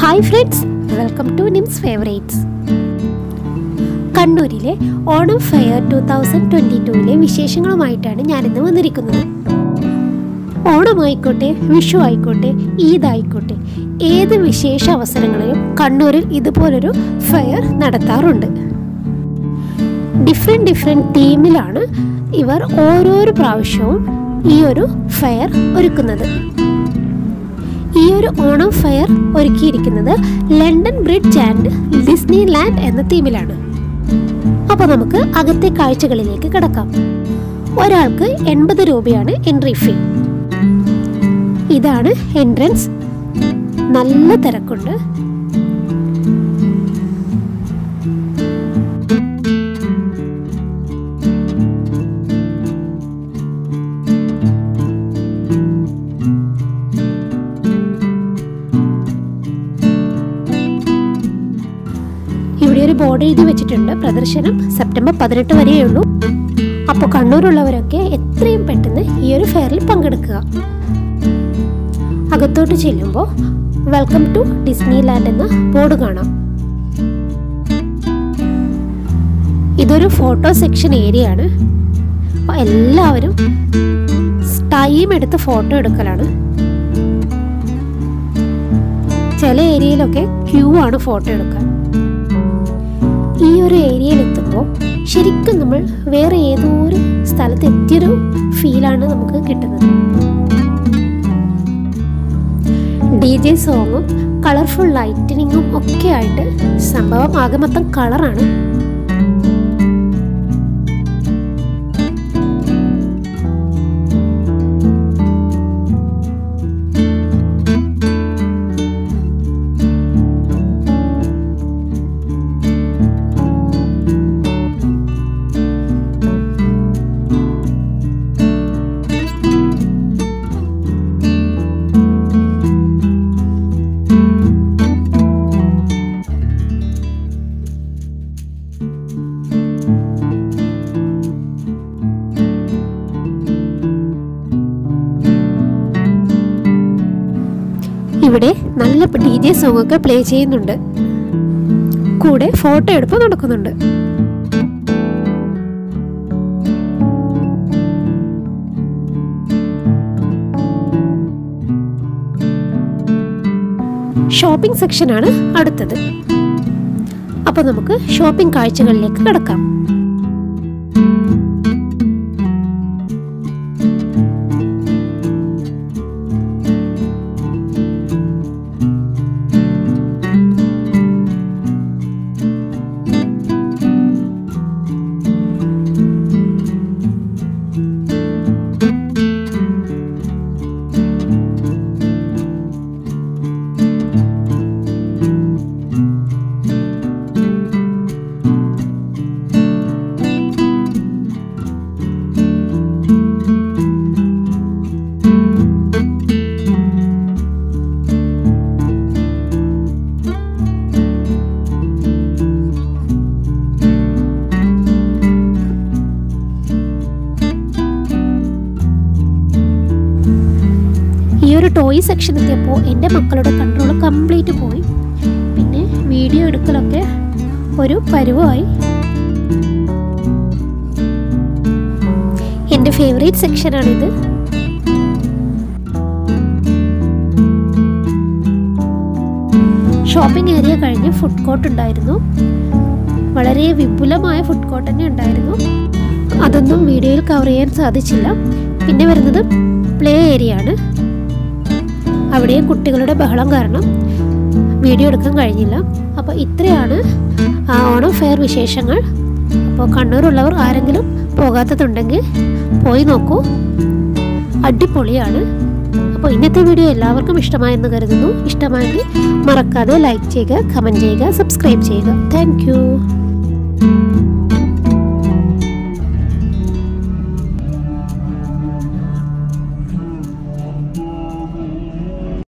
hi friends welcome to Nim's favourites കണ്ണൂരിലെ Onam fair two thousand twenty ടൂവിലെ വിശേഷങ്ങളുമായിട്ടാണ് ഞാനിന്ന് വന്നിരിക്കുന്നത് ഓണമായിക്കോട്ടെ വിഷു ആയിക്കോട്ടെ ഈദ് ആയിക്കോട്ടെ ഏത് വിശേഷ അവസരങ്ങളിലും കണ്ണൂരിൽ ഇതുപോലൊരു ഫെയർ നടത്താറുണ്ട് ഡിഫറെൻറ്റ് ഡിഫറെൻറ്റ് തീമിലാണ് ഇവർ ഓരോരോ പ്രാവശ്യവും ഈ ഒരു ഫെയർ ഒരുക്കുന്നത് ഈ ഒരു ഓണം ഫെയർ ഒരുക്കിയിരിക്കുന്നത് London bridge and Disneyland എന്ന തീമിലാണ് അപ്പോൾ നമുക്ക് അകത്തെ കാഴ്ചകളിലേക്ക് കിടക്കാം ഒരാൾക്ക് എൺപത് രൂപയാണ് എൻട്രി ഫീ ഇതാണ് എൻട്രൻസ് നല്ല തിരക്കുണ്ട് ഇവിടെ ഒരു ബോർഡ് എഴുതി വെച്ചിട്ടുണ്ട് പ്രദർശനം സെപ്റ്റംബർ പതിനെട്ട് വരെയേ ഉള്ളൂ അപ്പോൾ കണ്ണൂരുള്ളവരൊക്കെ എത്രയും പെട്ടെന്ന് ഈ ഒരു ഫെയറിൽ പങ്കെടുക്കുക അകത്തോട്ട് ചെല്ലുമ്പോൾ വെൽക്കം ടു ഡിസ്നി ലാൻഡ് എന്ന ബോർഡ് കാണാം ഇതൊരു ഫോട്ടോ സെക്ഷൻ ഏരിയ ആണ് അപ്പോൾ എല്ലാവരും ടൈം എടുത്ത് ഫോട്ടോ എടുക്കലാണ് ചില ഏരിയയിലൊക്കെ ക്യൂ ആണ് ഫോട്ടോ എടുക്കാൻ ഈ ഒരു ഏരിയയിൽ എത്തുമ്പോൾ ശരിക്കും നമ്മൾ വേറെ ഏതോ ഒരു സ്ഥലത്ത് എത്തിയൊരു ഫീലാണ് നമുക്ക് കിട്ടുന്നത് ഡി ജെ സോങ്ങും കളർഫുൾ ലൈറ്റനിങ്ങും ഒക്കെ ആയിട്ട് സംഭവം ആകെ മൊത്തം കളറാണ് ഇവിടെ നല്ല ഡി ജെ സോങ് ഒക്കെ പ്ലേ ചെയ്യുന്നുണ്ട് കൂടെ ഫോട്ടോ എടുപ്പ് നടക്കുന്നുണ്ട് ഷോപ്പിംഗ് സെക്ഷനാണ് അടുത്തത് അപ്പോൾ നമുക്ക് ഷോപ്പിംഗ് കാഴ്ചകളിലേക്ക് കിടക്കാം ഈ ഒരു ടോയ് സെക്ഷൻ എത്തിയപ്പോൾ എൻ്റെ മക്കളുടെ കൺട്രോൾ കംപ്ലീറ്റ് പോയി പിന്നെ വീഡിയോ എടുക്കലൊക്കെ ഒരു പരുവമായി എൻ്റെ ഫേവറേറ്റ് സെക്ഷനാണിത് ഷോപ്പിംഗ് ഏരിയ കഴിഞ്ഞ് ഫുഡ് കോർട്ട് ഉണ്ടായിരുന്നു വളരെ വിപുലമായ ഫുഡ് കോർട്ട് തന്നെ ഉണ്ടായിരുന്നു അതൊന്നും വീഡിയോയിൽ കവർ ചെയ്യാൻ സാധിച്ചില്ല പിന്നെ വരുന്നത് പ്ലേ ഏരിയ ആണ് അവിടെയും കുട്ടികളുടെ ബഹളം കാരണം വീഡിയോ എടുക്കാൻ കഴിഞ്ഞില്ല അപ്പോൾ ഇത്രയാണ് ആ ഓണം ഫെയർ വിശേഷങ്ങൾ അപ്പോൾ കണ്ണൂരുള്ളവർ ആരെങ്കിലും പോകാത്തതുണ്ടെങ്കിൽ പോയി നോക്കൂ അടിപൊളിയാണ് അപ്പോൾ ഇന്നത്തെ വീഡിയോ എല്ലാവർക്കും ഇഷ്ടമായെന്ന് കരുതുന്നു ഇഷ്ടമായെങ്കിൽ മറക്കാതെ ലൈക്ക് ചെയ്യുക കമൻറ്റ് ചെയ്യുക സബ്സ്ക്രൈബ് ചെയ്യുക താങ്ക്